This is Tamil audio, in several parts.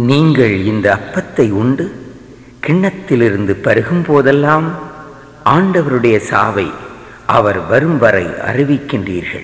நீங்கள் இந்த அப்பத்தை உண்டு கிண்ணத்திலிருந்து பருகும் போதெல்லாம் ஆண்டவருடைய சாவை அவர் வரும் வரை அறிவிக்கின்றீர்கள்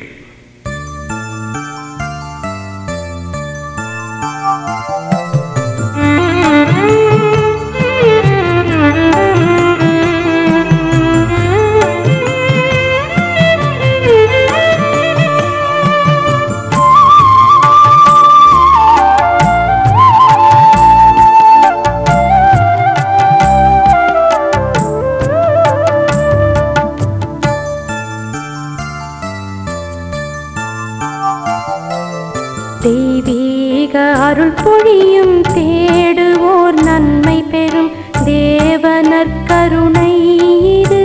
தெய்வீக அருள் பொழியும் தேடுவோர் நன்மை பெறும் தேவனர் கருணை இது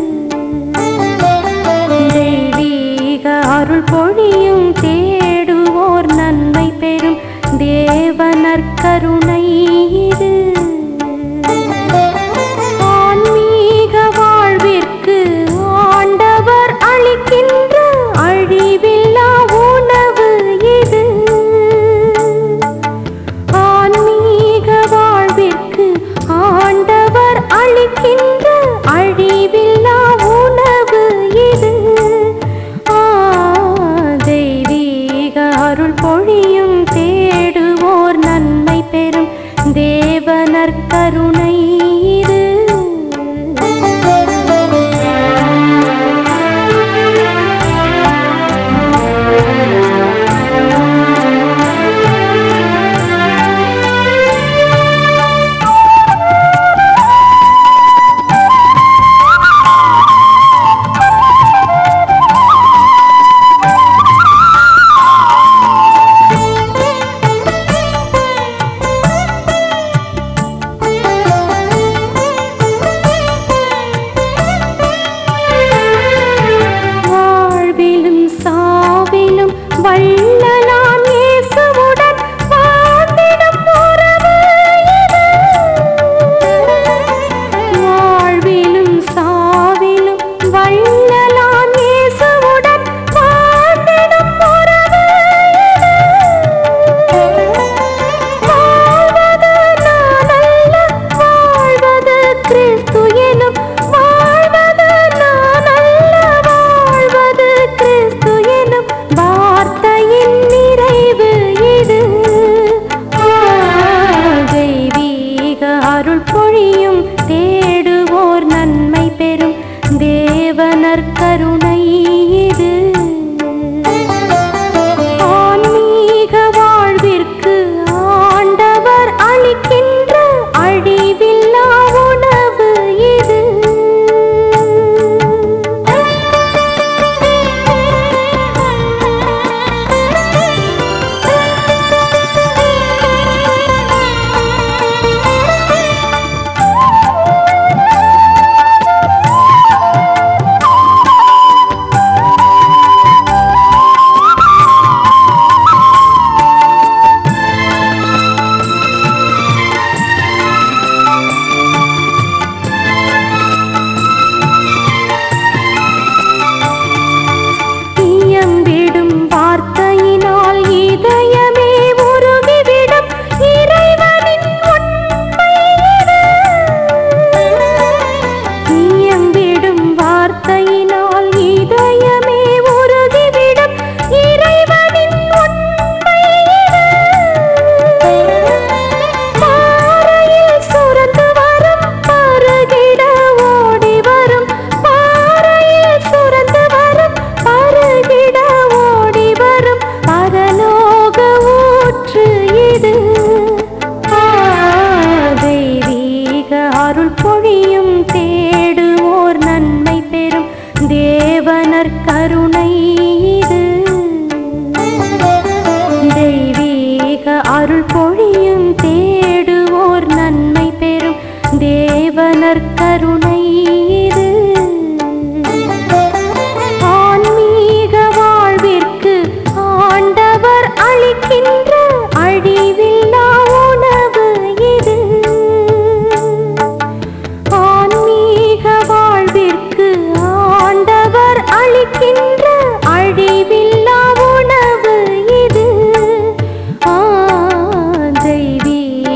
தெய்வீக அருள் பொழியும் தேடுவோர் நன்மை பெறும் தேவனர் கருணை இது ஆன்மீக வாழ்விற்கு ஆண்டவர் அளிக்கின்ற அழிவில்லா உணவு இது ஆன்மீக வாழ்விற்கு ஆண்டவர் அளிக்கின்ற அழிவில்லா உணவு இது ஆ, தெய்வீக அருள் பொழியும் தேடுவோர் நன்மை பெறும் தேவனர் கருணை இது வாழ்விலும் சாவிலும் வள்ளலான் இயேசுவுடன் வாழ்ந்திடும் உறவு இது. வாழ்விலும் சாவிலும் வள்ளலான் இயேசுவுடன் வாழ்ந்திடும் உறவு இது. வாழ்வது நான் அல்ல, வாழ்வது கிறிஸ்து எனும் வாழ்வது நான் அல்ல, வாழ்வது கிறிஸ்து எனும் வார்த்தையின் நிறைவு இது ஆ, தெய்வீக அருள் பொழியும் தேடுவோர் நன்மை பெறும் தேவனர் கருணை இது ஆன்மீக வாழ்விற்கு ஆண்டவர் அளிக்கின்ற அழிவில்லா உணவு இது இயம்பிடும் வார்த்தையினால் இதயமே உருகிவிடும் இறைவனின் உண்மை இது. இயம்பிடும் வார்த்தையினால் இதயமே உருகிவிடும் இறைவனின் உண்மை இது. பாறையில் சுரந்து வரும் பருகிட ஓடி வரும் பாறையில் சுரந்து வரும் பருகிட ஓடி வரும் பரலோக ஊற்று இது ஆ, தெய்வீக அருள் பொழியும் தேடுவோர் நன்மை பெறும் தேவனர் கருணை இது தெய்வீக அருள் பொழியும் தேடுவோர் நன்மை பெறும் தேவனர் கருணை இது ஆன்மீக வாழ்விற்கு ஆண்டவர் அளிக்கின்ற அழிவில்லா உணவு இது ஆன்மீக வாழ்விற்கு ஆண்டவர் அளிக்கின்ற அழிவில்லா உணவு இது ஆ, தெய்வீக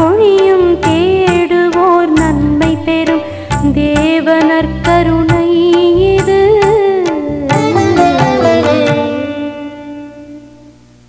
பொழியும் தேடுவோர் நன்மை பெறும் தேவனர் கருணை இது